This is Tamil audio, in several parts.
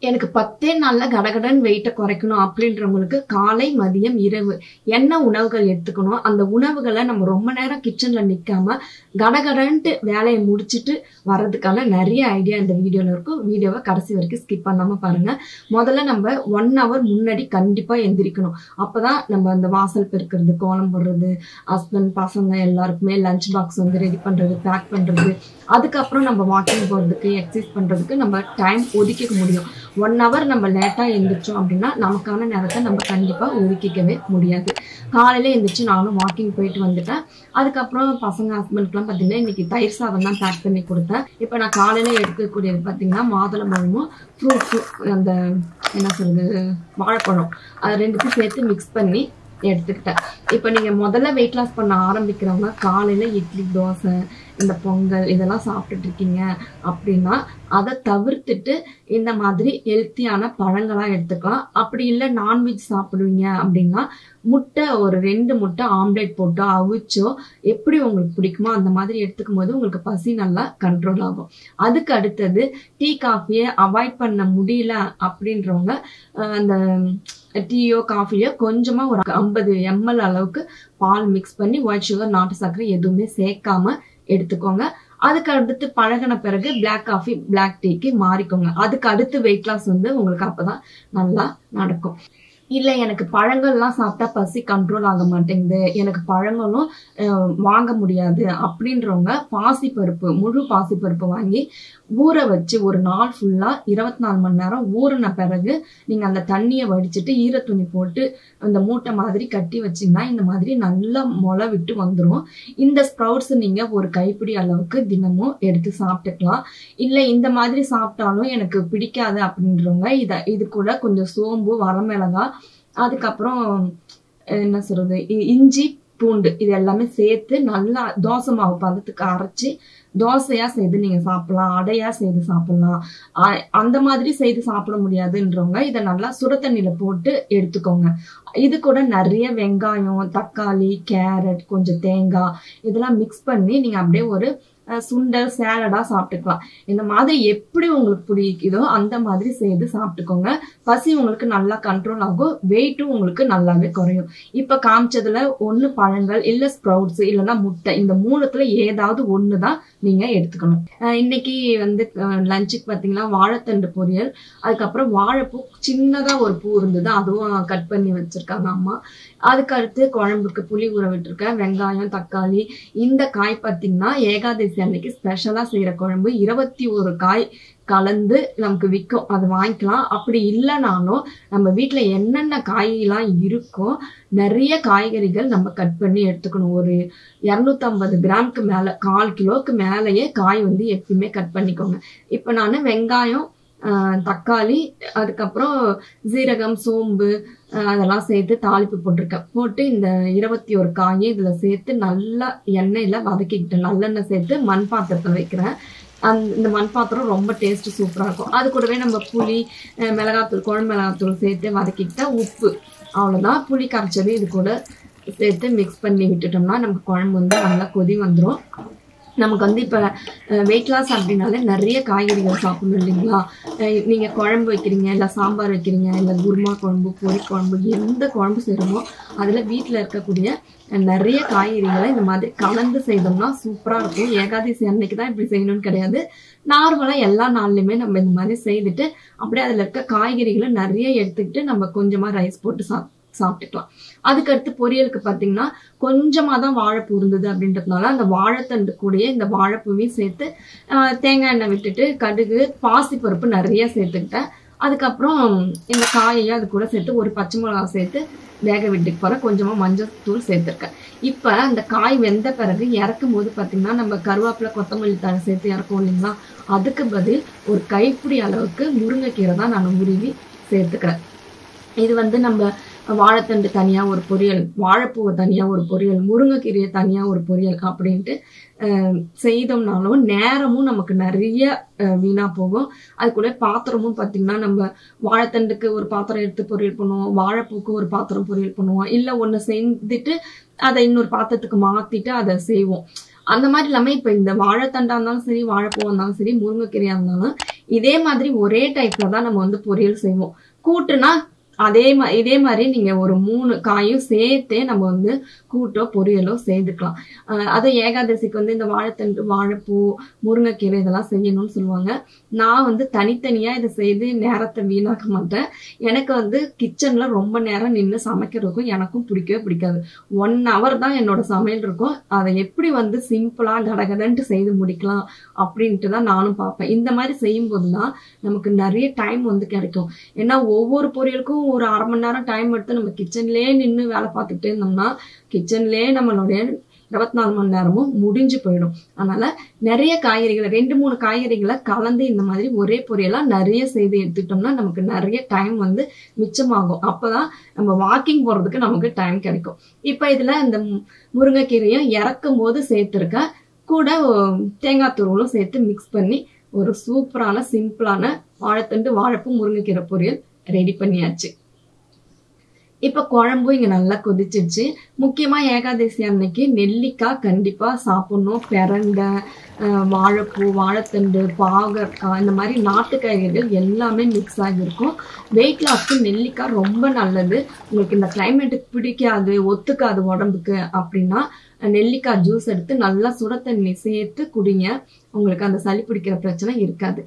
எனக்கு பத்தே நாள்ல கடகடன் வெயிட்டை குறைக்கணும் அப்படின்றவங்களுக்கு காலை மதியம் இரவு என்ன உணவுகள் எடுத்துக்கணும் அந்த உணவுகளை நம்ம ரொம்ப நேரம் கிச்சன்ல நிக்காம கடகடன்ட்டு வேலையை முடிச்சிட்டு வர்றதுக்கான நிறைய ஐடியா இந்த வீடியோல இருக்கும் வீடியோவை கடைசி வரைக்கும் ஸ்கிப் பண்ணாம பாருங்க முதல்ல நம்ம ஒன் ஹவர் முன்னாடி கண்டிப்பா எந்திரிக்கணும் அப்பதான் நம்ம அந்த வாசல் பெருக்கிறது கோலம் போடுறது ஹஸ்பண்ட் பசங்க எல்லாருக்குமே லஞ்ச் பாக்ஸ் வந்து ரெடி பண்றது பேக் பண்றது அதுக்கப்புறம் நம்ம வாக்கிங் போறதுக்கு எக்ஸசைஸ் பண்றதுக்கு நம்ம டைம் ஒதுக்கிக்க முடியும் ஒன் ஹவர் நம்ம லேட்டாக எழுந்திரிச்சோம் அப்படின்னா நமக்கான நேரத்தை நம்ம கண்டிப்பாக ஒதுக்கிக்கவே முடியாது காலையில் எழுந்திரிச்சு நானும் வாக்கிங் போயிட்டு வந்துட்டேன் அதுக்கப்புறம் பசங்க ஹஸ்பண்ட்க்குலாம் பார்த்தீங்கன்னா இன்னைக்கு தயிர் சாதம் தான் பேக் பண்ணி கொடுத்தேன் இப்போ நான் காலையில் எடுக்கக்கூடியது பார்த்தீங்கன்னா மாதுளம்பழமும் ஃப்ரூட்ஸும் அந்த என்ன சொல்றது வாழைப்பழம் அது ரெண்டுத்தையும் சேர்த்து மிக்ஸ் பண்ணி எடுத்துக்கிட்டேன் இப்போ நீங்கள் முதல்ல வெயிட் லாஸ் பண்ண ஆரம்பிக்கிறவங்க காலையில் இட்லி தோசை இந்த பொங்கல் இதெல்லாம் சாப்பிட்டுட்டு இருக்கீங்க அப்படின்னா அதை தவிர்த்துட்டு இந்த மாதிரி ஹெல்த்தியான பழங்களாக எடுத்துக்கலாம் அப்படி இல்லை நான்வெஜ் சாப்பிடுவீங்க அப்படின்னா முட்டை ஒரு ரெண்டு முட்டை ஆம்லேட் போட்டோ அவிச்சோ எப்படி உங்களுக்கு பிடிக்குமோ அந்த மாதிரி எடுத்துக்கும் போது உங்களுக்கு பசி நல்லா கண்ட்ரோல் ஆகும் அதுக்கு அடுத்தது டீ காஃபியை அவாய்ட் பண்ண முடியல அப்படின்றவங்க அஹ், அந்த டீயோ காஃபியோ கொஞ்சமாக ஒரு ஐம்பது எம்எல் அளவுக்கு பால் மிக்ஸ் பண்ணி ஒயிட் சுகர் நாட்டு சர்க்கரை எதுவுமே சேர்க்காம எடுத்துக்கோங்க அதுக்கு அடுத்து பழகின பிறகு பிளாக் காஃபி பிளாக் டீக்கு மாறிக்கோங்க அதுக்கு அடுத்து வெயிட் லாஸ் வந்து உங்களுக்கு அப்பதான் நல்லா நடக்கும் இல்லை எனக்கு பழங்கள்லாம் சாப்பிட்டா பசி கண்ட்ரோல் ஆக மாட்டேங்குது எனக்கு பழங்களும் அஹ், வாங்க முடியாது அப்படின்றவங்க பாசிப்பருப்பு முழு பாசிப்பருப்பு வாங்கி ஊற வச்சு ஒரு நாள் ஃபுல்லாக இருபத்தி நாலு மணி நேரம் ஊறின பிறகு நீங்கள் அந்த தண்ணியை வடிச்சிட்டு ஈரத்துணி போட்டு அந்த மூட்டை மாதிரி கட்டி வச்சிங்கன்னா இந்த மாதிரி நல்லா முளை விட்டு வந்துடும் இந்த ஸ்ப்ரவுட்ஸ் நீங்கள் ஒரு கைப்பிடி அளவுக்கு தினமும் எடுத்து சாப்பிட்டுக்கலாம் இல்லை இந்த மாதிரி சாப்பிட்டாலும் எனக்கு பிடிக்காது அப்படின்றவங்க இதை இது கூட கொஞ்சம் சோம்பு வரமிளகாய் அதுக்கப்புறம் என்ன சொல்றது இ- இஞ்சி பூண்டு இது எல்லாமே சேர்த்து நல்லா தோசை மாவு பதத்துக்கு அரைச்சி தோசையா செய்து நீங்க சாப்பிடலாம் அடையா செய்து சாப்பிடலாம் அ- அந்த மாதிரி செய்து சாப்பிட முடியாதுன்றவங்க இதை நல்லா சுட தண்ணியில போட்டு எடுத்துக்கோங்க இது கூட நிறைய வெங்காயம் தக்காளி கேரட் கொஞ்சம் தேங்காய் இதெல்லாம் மிக்ஸ் பண்ணி நீங்க அப்படியே ஒரு அஹ், சுண்டல் சேலடா சாப்பிட்டுக்கலாம் இந்த மாதிரி எப்படி உங்களுக்கு பிடிக்குதோ அந்த மாதிரி செய்து சாப்பிட்டுக்கோங்க பசி உங்களுக்கு நல்லா கண்ட்ரோல் ஆகும் வெயிட்டும் உங்களுக்கு நல்லாவே குறையும் இப்ப காமிச்சதுல ஒண்ணு பழங்கள் இல்ல ஸ்ப்ரவுட்ஸ் இல்லைன்னா முட்டை இந்த மூணுத்துல ஏதாவது ஒண்ணு தான் நீங்க எடுத்துக்கணும் அஹ் இன்னைக்கு வந்து லஞ்சுக்கு பாத்தீங்கன்னா வாழைத்தண்டு பொரியல் அதுக்கப்புறம் வாழைப்பூ சின்னதா ஒரு பூ இருந்தது அதுவும் கட் பண்ணி வச்சிருக்காங்க அம்மா அதுக்கு அடுத்து குழம்புக்கு புளி ஊற விட்டுருக்கேன் வெங்காயம் தக்காளி இந்த காய் பார்த்தீங்கன்னா ஏகாதசி அன்னைக்கு ஸ்பெஷலா செய்யற குழம்பு இருபத்தி ஒரு காய் கலந்து நமக்கு விற்கும் அது வாங்கிக்கலாம் அப்படி இல்லைனாலும் நம்ம வீட்ல என்னென்ன காயெல்லாம் இருக்கோ நிறைய காய்கறிகள் நம்ம கட் பண்ணி எடுத்துக்கணும் ஒரு இரநூத்தம்பது கிராமுக்கு மேல கால் கிலோவுக்கு மேலேயே காய் வந்து எப்பயுமே கட் பண்ணிக்கோங்க இப்போ நான் வெங்காயம் ஆஹ், தக்காளி அதுக்கப்புறம் சீரகம் சோம்பு ஆஹ், அதெல்லாம் சேர்த்து தாளிப்பு போட்டிருக்கேன் போட்டு இந்த இருபத்தி ஒரு காயை இதுல சேர்த்து நல்லா எண்ணெயில வதக்கிக்கிட்டேன் நல்லெண்ணெய் சேர்த்து மண் பாத்திரத்துல வைக்கிறேன் அந்த இந்த மண் பாத்திரம் ரொம்ப டேஸ்ட் சூப்பரா இருக்கும் அது கூடவே நம்ம புளி அஹ், மிளகாத்தூள் குழம்பு மிளகாத்தூள் சேர்த்து வதக்கிக்கிட்டா உப்பு அவ்வளவுதான் புளி கரைச்சது இது கூட சேர்த்து மிக்ஸ் பண்ணி விட்டுட்டோம்னா நமக்கு குழம்பு வந்து நல்லா கொதி வந்துடும் நமக்கு வந்து இப்போ வெயிட் லாஸ் அப்படின்னாலே நிறைய காய்கறிகள் சாப்பிடணும் இல்லைங்களா அஹ் நீங்க குழம்பு வைக்கிறீங்க இல்லை சாம்பார் வைக்கிறீங்க இல்லை குருமா குழம்பு பொரி குழம்பு எந்த குழம்பு செய்கிறோமோ அதில் வீட்டில் இருக்கக்கூடிய அஹ், நிறைய காய்கறிகளை இந்த மாதிரி கலந்து செய்தோம்னா சூப்பராக இருக்கும் ஏகாதசி அன்னைக்கு தான் இப்படி செய்யணும்னு கிடையாது நார்மலாக எல்லா நாள்லையுமே நம்ம இந்த மாதிரி செய்துட்டு அப்படியே அதில் இருக்க காய்கறிகளை நிறைய எடுத்துக்கிட்டு நம்ம கொஞ்சமாக ரைஸ் போட்டு சாப் சாப்பிட்டுக்கலாம் அதுக்கடுத்து பொரியலுக்கு பார்த்தீங்கன்னா கொஞ்சமாக தான் வாழைப்பூ இருந்தது அப்படின்றதுனால அந்த வாழைத்தண்டு கூடயே இந்த வாழைப்பூவையும் சேர்த்து ஆஹ், தேங்காய் எண்ணெய் விட்டுட்டு கடுகு பாசிப்பருப்பு நிறைய சேர்த்துக்கிட்டேன் அதுக்கப்புறம் இந்த காயையும் அது கூட சேர்த்து ஒரு பச்சை மிளகாய் சேர்த்து வேக விட்டுக்கு போகிறேன் கொஞ்சமாக மஞ்சள் தூள் சேர்த்துருக்கேன் இப்போ அந்த காய் வெந்த பிறகு இறக்கும் போது பார்த்தீங்கன்னா நம்ம கருவேப்பிலை கொத்தமல்லி தழை சேர்த்து இறக்கும் இல்லைங்களா அதுக்கு பதில் ஒரு கைப்பிடி அளவுக்கு முருங்கைக்கீரை தான் நான் உருவி சேர்த்துக்கிறேன் இது வந்து நம்ம வாழைத்தண்டு தனியாக ஒரு பொரியல் வாழைப்பூவை தனியாக ஒரு பொரியல் முருங்கைக்கீரையை தனியாக ஒரு பொரியல் அப்படின்ட்டு அஹ், செய்தோம்னாலும் நேரமும் நமக்கு நிறைய அஹ், வீணா போகும் அது கூட பாத்திரமும் பார்த்தீங்கன்னா நம்ம வாழைத்தண்டுக்கு ஒரு பாத்திரம் எடுத்து பொரியல் பண்ணுவோம் வாழைப்பூக்கு ஒரு பாத்திரம் பொரியல் பண்ணுவோம் இல்லை ஒன்று செஞ்சுட்டு அதை இன்னொரு பாத்திரத்துக்கு மாற்றிட்டு அதை செய்வோம் அந்த மாதிரி இல்லாம இப்ப இந்த வாழைத்தண்டா இருந்தாலும் சரி வாழைப்பூவா இருந்தாலும் சரி முருங்கைக்கீரையா இருந்தாலும் இதே மாதிரி ஒரே டைப்ல தான் நம்ம வந்து பொரியல் செய்வோம் கூட்டுனா அதே மா இதே மாதிரி நீங்க ஒரு மூணு காயும் சேர்த்தே நம்ம வந்து கூட்டோ பொரியலோ செய்துக்கலாம் அஹ் அது ஏகாதசிக்கு வந்து இந்த வாழைத்தண்டு வாழைப்பூ முருங்கைக்கீரை இதெல்லாம் செய்யணும்னு சொல்லுவாங்க நான் வந்து தனித்தனியா இதை செய்து நேரத்தை வீணாக்க மாட்டேன் எனக்கு வந்து கிச்சன்ல ரொம்ப நேரம் நின்று சமைக்கிறதுக்கும் எனக்கும் பிடிக்கவே பிடிக்காது ஒன் ஹவர் தான் என்னோட சமையல் இருக்கும் அதை எப்படி வந்து சிம்பிளா கடகடன்ட்டு செய்து முடிக்கலாம் அப்படின்ட்டு தான் நானும் பார்ப்பேன் இந்த மாதிரி செய்யும்போது தான் நமக்கு நிறைய டைம் வந்து கிடைக்கும் ஏன்னா ஒவ்வொரு பொரியலுக்கும் ஒரு அரை மணி நேரம் டைம் எடுத்து நம்ம கிச்சன்லயே நின்று வேலை பார்த்துக்கிட்டே இருந்தோம்னா கிச்சன்லயே நம்மளுடைய இருபத்தி நாலு மணி நேரமும் முடிஞ்சு போயிடும் அதனால நிறைய காய்கறிகளை ரெண்டு மூணு காய்கறிகளை கலந்து இந்த மாதிரி ஒரே பொரியலா நிறைய செய்து எடுத்துக்கிட்டோம்னா நமக்கு நிறைய டைம் வந்து மிச்சமாகும் அப்பதான் நம்ம வாக்கிங் போறதுக்கு நமக்கு டைம் கிடைக்கும் இப்ப இதுல இந்த மு- முருங்கைக்கீரையும் இறக்கும் போது சேர்த்துருக்கேன் கூட அஹ், தேங்காய் துருவலும் சேர்த்து மிக்ஸ் பண்ணி ஒரு சூப்பரான சிம்பிளான வாழைத்தண்டு வாழைப்பூ முருங்கைக்கீரை பொரியல் ரெடி பண்ணியாச்சு இப்ப குழம்பும் இங்க நல்லா கொதிச்சிருச்சு முக்கியமா ஏகாதசி அன்னைக்கு நெல்லிக்காய் கண்டிப்பா சாப்பிடணும் பிரண்டை அஹ், வாழைப்பூ வாழைத்தண்டு பாகற்காய் இந்த மாதிரி நாட்டு காய்கறிகள் எல்லாமே மிக்ஸ் ஆகியிருக்கும் வெயிட் லாஸ்க்கு நெல்லிக்காய் ரொம்ப நல்லது உங்களுக்கு இந்த கிளைமேட்டுக்கு பிடிக்காது ஒத்துக்காது உடம்புக்கு அப்படின்னா நெல்லிக்காய் ஜூஸ் எடுத்து நல்லா சுட தண்ணி சேர்த்து குடிங்க உங்களுக்கு அந்த சளி பிடிக்கிற பிரச்சனை இருக்காது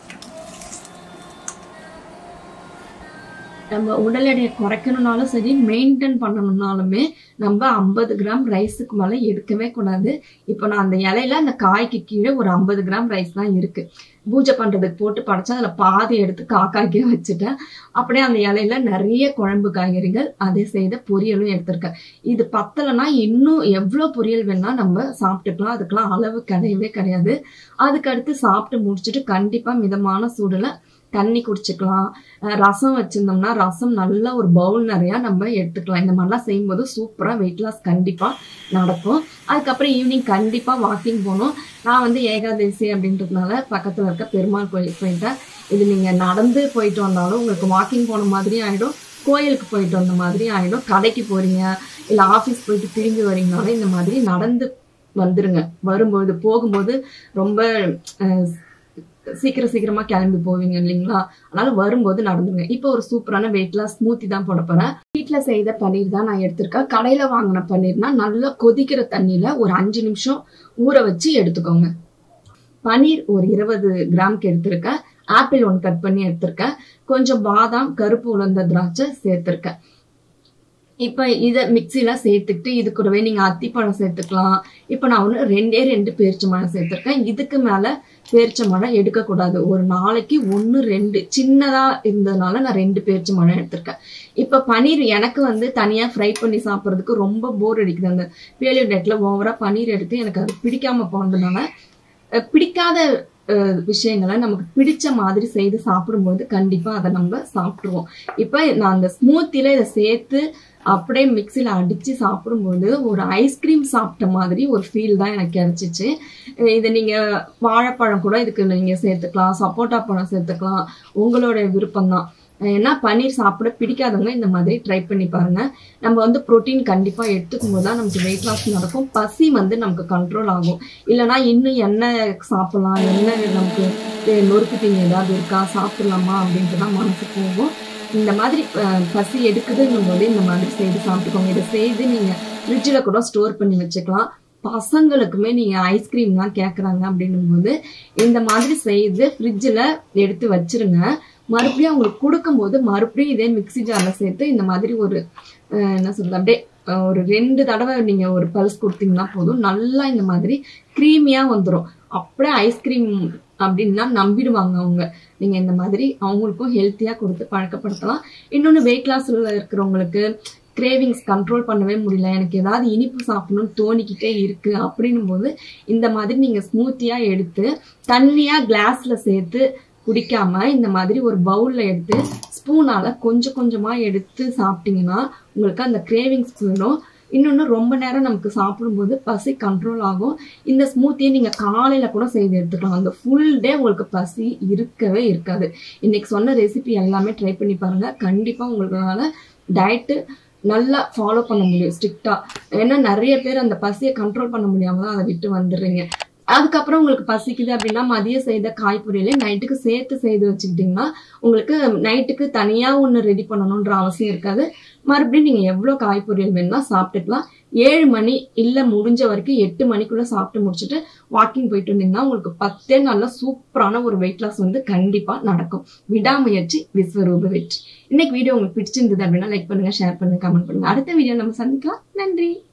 நம்ம உடல் எடையை குறைக்கணும்னாலும் சரி மெயின்டைன் பண்ணணும்னாலுமே நம்ம ஐம்பது கிராம் ரைஸுக்கு மேலே எடுக்கவே கூடாது இப்போ நான் அந்த இலையில அந்த காய்க்கு கீழே ஒரு ஐம்பது கிராம் ரைஸ் தான் இருக்கு பூஜை பண்றதுக்கு போட்டு படைச்சா அதில் பாதி எடுத்து காக்காக்கே வச்சுட்டேன் அப்படியே அந்த இலையில நிறைய குழம்பு காய்கறிகள் அதை செய்த பொரியலும் எடுத்திருக்கேன் இது பத்தலைன்னா இன்னும் எவ்வளோ பொரியல் வேணா நம்ம சாப்பிட்டுக்கலாம் அதுக்கெல்லாம் அளவு கிடையவே கிடையாது அதுக்கு அடுத்து சாப்பிட்டு முடிச்சுட்டு கண்டிப்பா மிதமான சூடுல தண்ணி குடிச்சுக்கலாம் அஹ் ரசம் வச்சிருந்தோம்னா ரசம் நல்ல ஒரு பவுல் நிறைய நம்ம எடுத்துக்கலாம் இந்த மாதிரிலாம் செய்யும்போது சூப்பரா வெயிட் லாஸ் கண்டிப்பா நடக்கும் அதுக்கப்புறம் ஈவினிங் கண்டிப்பா வாக்கிங் போகணும் நான் வந்து ஏகாதசி அப்படின்றதுனால பக்கத்துல இருக்க பெருமாள் கோயிலுக்கு போயிட்டேன் இது நீங்க நடந்து போயிட்டு வந்தாலும் உங்களுக்கு வாக்கிங் போன மாதிரி ஆயிடும் கோயிலுக்கு போயிட்டு வந்த மாதிரி ஆயிடும் கடைக்கு போறீங்க இல்ல ஆபீஸ் போயிட்டு திரும்பி வரீங்கனாலும் இந்த மாதிரி நடந்து வந்துருங்க வரும்போது போகும்போது ரொம்ப அஹ், சீக்கிரம் சீக்கிரமா கிளம்பி போவீங்க இல்லைங்களா அதனால வரும்போது நடந்துங்க இப்போ ஒரு சூப்பரான வெயிட் லாஸ் ஸ்மூத்தி தான் போட போறேன் வீட்ல செய்த பன்னீர் தான் நான் எடுத்திருக்கேன் கடையில வாங்கின பன்னீர்னா நல்லா கொதிக்கிற தண்ணியில ஒரு அஞ்சு நிமிஷம் ஊற வச்சு எடுத்துக்கோங்க பன்னீர் ஒரு இருபது கிராம்க்கு எடுத்திருக்கேன் ஆப்பிள் ஒன்று கட் பண்ணி எடுத்திருக்கேன் கொஞ்சம் பாதாம் கருப்பு உலர்ந்த திராட்சை சேர்த்திருக்கேன் இப்ப இத மிக்சில சேர்த்துக்கிட்டு இது கூடவே நீங்க அத்திப்பழம் சேர்த்துக்கலாம் இப்ப நான் ஒண்ணு ரெண்டே ரெண்டு பேரிச்சம்பழம் சேர்த்திருக்கேன் இதுக்கு மேல பேரிச்சம்பழம் எடுக்கக்கூடாது ஒரு நாளைக்கு ஒண்ணு ரெண்டு சின்னதா இருந்ததுனால நான் ரெண்டு பேரிச்சம்பழம் எடுத்திருக்கேன் இப்ப பன்னீர் எனக்கு வந்து தனியா ஃப்ரை பண்ணி சாப்பிட்றதுக்கு ரொம்ப போர் அடிக்குது அந்த பேலியோ டேட்ல ஓவரா பன்னீர் எடுத்து எனக்கு அது பிடிக்காம போனதுனால அஹ் பிடிக்காத அஹ், விஷயங்களை நமக்கு பிடிச்ச மாதிரி செய்து சாப்பிடும்போது கண்டிப்பா அதை நம்ம சாப்பிடுவோம் இப்ப நான் அந்த ஸ்மூத்தில இதை சேர்த்து அப்படியே மிக்சியில் அடிச்சு சாப்பிடும்போது ஒரு ஐஸ்கிரீம் சாப்பிட்ட மாதிரி ஒரு ஃபீல் தான் எனக்கு கிடைச்சிச்சு அஹ் இதை நீங்க வாழைப்பழம் கூட இதுக்கு நீங்க சேர்த்துக்கலாம் சப்போட்டா பழம் சேர்த்துக்கலாம் உங்களோட விருப்பம் தான் ஏன்னா பன்னீர் சாப்பிட பிடிக்காதவங்க இந்த மாதிரி ட்ரை பண்ணி பாருங்க நம்ம வந்து புரோட்டீன் கண்டிப்பா எடுத்துக்கும் போது தான் நமக்கு வெயிட் லாஸ் நடக்கும் பசி வந்து நமக்கு கண்ட்ரோல் ஆகும் இல்லைன்னா இன்னும் என்ன சாப்பிடலாம் என்ன நமக்கு அஹ், நொறுக்கு தீனி ஏதாவது இருக்கா சாப்பிடலாமா அப்படின்ட்டு தான் மனசு போகும் இந்த மாதிரி அஹ், பசி எடுக்குதுங்கும் போது இந்த மாதிரி செய்து சாப்பிட்டுக்கோங்க இதை செய்து நீங்க ஃப்ரிட்ஜில் கூட ஸ்டோர் பண்ணி வச்சுக்கலாம் பசங்களுக்குமே நீங்க ஐஸ்கிரீம்லாம் கேட்குறாங்க அப்படின்னும் போது இந்த மாதிரி செய்து ஃப்ரிட்ஜில் எடுத்து வச்சிருங்க மறுபடியும் அவங்களுக்கு கொடுக்கும்போது மறுபடியும் இதே மிக்ஸி ஜாரில் சேர்த்து இந்த மாதிரி ஒரு அஹ், என்ன சொல்றது அப்படியே அஹ், ஒரு ரெண்டு தடவை நீங்க ஒரு பல்ஸ் கொடுத்தீங்கன்னா போதும் நல்லா இந்த மாதிரி க்ரீமியா வந்துடும் அப்படியே ஐஸ்கிரீம் அப்படின்னா நம்பிடுவாங்க அவங்க நீங்க இந்த மாதிரி அவங்களுக்கும் ஹெல்த்தியா கொடுத்து பழக்கப்படுத்தலாம் இன்னொன்று வெயிட் லாஸ்ல இருக்கிறவங்களுக்கு கிரேவிங்ஸ் கண்ட்ரோல் பண்ணவே முடியல எனக்கு ஏதாவது இனிப்பு சாப்பிடணும்னு தோணிக்கிட்டே இருக்கு அப்படின்னும் போது இந்த மாதிரி நீங்க ஸ்மூத்தியா எடுத்து தண்ணியா கிளாஸ்ல சேர்த்து குடிக்காம இந்த மாதிரி ஒரு பவுல்ல எடுத்து ஸ்பூனால கொஞ்சம் கொஞ்சமா எடுத்து சாப்பிட்டீங்கன்னா உங்களுக்கு அந்த கிரேவிங்ஸ் போயிடும் இன்னொன்று ரொம்ப நேரம் நமக்கு சாப்பிடும்போது பசி கண்ட்ரோல் ஆகும் இந்த ஸ்மூத்தியை நீங்க காலையில கூட செய்து எடுத்துக்கலாம் அந்த ஃபுல் டே உங்களுக்கு பசி இருக்கவே இருக்காது இன்னைக்கு சொன்ன ரெசிபி எல்லாமே ட்ரை பண்ணி பாருங்க கண்டிப்பா உங்களால டயட்டு நல்லா ஃபாலோ பண்ண முடியும் ஸ்ட்ரிக்டா ஏன்னா நிறைய பேர் அந்த பசியை கண்ட்ரோல் பண்ண முடியாம தான் அதை விட்டு வந்துடுறீங்க அதுக்கப்புறம் உங்களுக்கு பசிக்குது அப்படின்னா மதியம் செய்த காய் பொரியலை நைட்டுக்கு சேர்த்து செய்து வச்சுக்கிட்டிங்கன்னா உங்களுக்கு நைட்டுக்கு தனியாக ஒன்று ரெடி பண்ணணுன்ற அவசியம் இருக்காது மறுபடியும் நீங்கள் எவ்வளோ காய் பொரியல் வேணும்னா சாப்பிட்டுக்கலாம் ஏழு மணி இல்லை முடிஞ்ச வரைக்கும் எட்டு மணிக்குள்ளே சாப்பிட்டு முடிச்சுட்டு வாக்கிங் போயிட்டு இருந்தீங்கன்னா உங்களுக்கு பத்தே நாளில் சூப்பரான ஒரு வெயிட் லாஸ் வந்து கண்டிப்பாக நடக்கும் விடாமுயற்சி விஸ்வரூப வெற்றி இன்னைக்கு வீடியோ உங்களுக்கு பிடிச்சிருந்தது அப்படின்னா லைக் பண்ணுங்க ஷேர் பண்ணுங்க கமெண்ட் பண்ணுங்க அடுத்த வீடியோ நம்ம சந்திக்கலாம் நன்றி